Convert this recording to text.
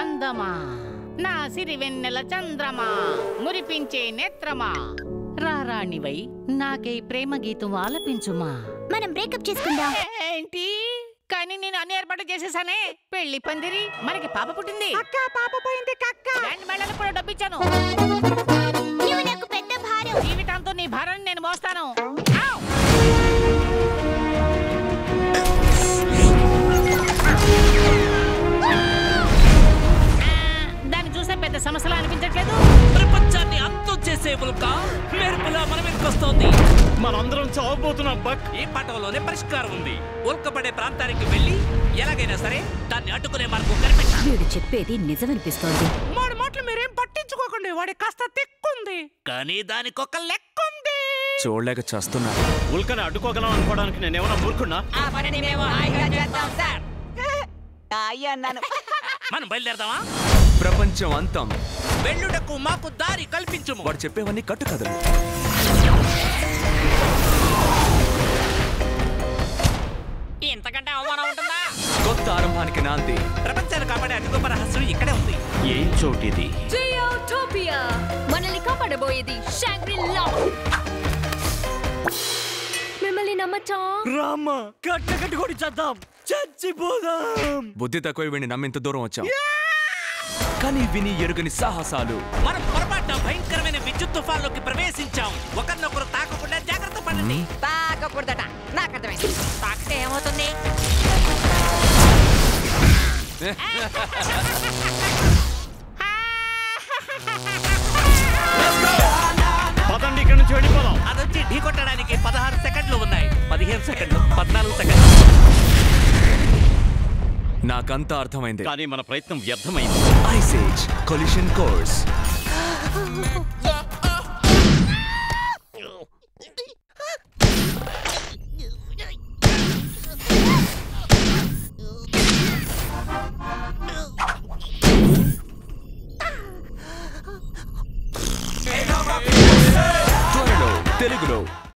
అందమా నా సిరి వెన్నెల చంద్రమా మురిపించే నేత్రమా రారాణివై నాకై ప్రేమ గీతం ఆలపించుమా మనం బ్రేకప్ చేసుకుందాం ఏంటి కానీ నేను అన్ని ఏర్పాటు చేసేసానే పెళ్లి పందిరి మనకి పాప పుట్టింది అక్క పాప పోయింది కక్క బ్యాండ్ మేళాలకు కూడా డబ్బిచ్చాను నువ్వు నాకు పెద్ద భారం జీవితాంతో నీ భారాన్ని నేను మోస్తాను ఆవ్! ఆ, దాన్ని చూసే పెద్ద సమస్యలా అనిపించట్లేదు ప్రపంచాన్ని అంతం చేసే ఉల్క మెరుపులా మన మీదకి వస్తోంది మనందరం చావబోతున్నాం బక్ ఈ పాఠంలోనే పరిష్కారం ఉంది ఉల్కపడే ప్రాంతానికి వెళ్ళి ఎలాగైనా సరే దాన్ని అడ్డుకునే మార్గం కనిపెట్టాలి వీడు చెప్పేది నిజమనిపిస్తోంది వాడి మాటలు మీరేం పట్టించుకోకండి వాడి కాస్త తిక్కుంది కానీ దానికి ఒక లెక్క ఉంది చూడలేక చేస్తున్నా ఉల్కని అడ్డుకోగలం అనుకోవడానికి నేనేమన్నా మూర్ఖున్నా ఆ పనిని మేము హాయిగా చేద్దాం సార్ అయ్యా అన్నాను మనం బయలుదేరదామా ప్రపంచం అంతం వెళ్ళుటకు మాకు దారి కల్పించుము వాడు చెప్పేవన్నీ కట్టు కథలు ఇంతకంటే అవమానం ఉంటుందా కొత్త ఆరంభానికి నాంది ప్రపంచాన్ని కాపాడే అతిగొప్ప రహస్యం ఇక్కడే ఉంది ఏం చోటిది జియోటోపియా మనల్ని కాపాడబోయేది షాంగ్రీ లా మిమ్మల్ని నమ్మచ్చా రామ్మ కట్ట కట్టు కొడి చేద్దాం చచ్చిపోదాం బుద్ధి తక్కువ వీడిని నమ్మింత దూరం వచ్చాం కానీ విని ఎరుగని సాహసాలు మనం పొరపాటున భయంకరమైన విద్యుత్ తుఫాన్లోకి ప్రవేశించాం ఒకరినొకరు తాకకుండా జాగ్రత్త పడండి తాకకూడదట నాకు అర్థమైంది తాకితే ఏమవుతుంది పదండి ఇక్కడ నుంచి వెళ్ళిపోదాం అదొచ్చి ఢీ కొట్టడానికి పదహారు సెకండ్లు ఉన్నాయి పదిహేను సెకండ్లు పద్నాలుగు సెకండ్లు నాకంతా అర్థమైంది కానీ మన ప్రయత్నం వ్యర్థమైంది ఐస్ ఏజ్ కొలిషన్ కోర్స్ త్వరలో తెలుగులో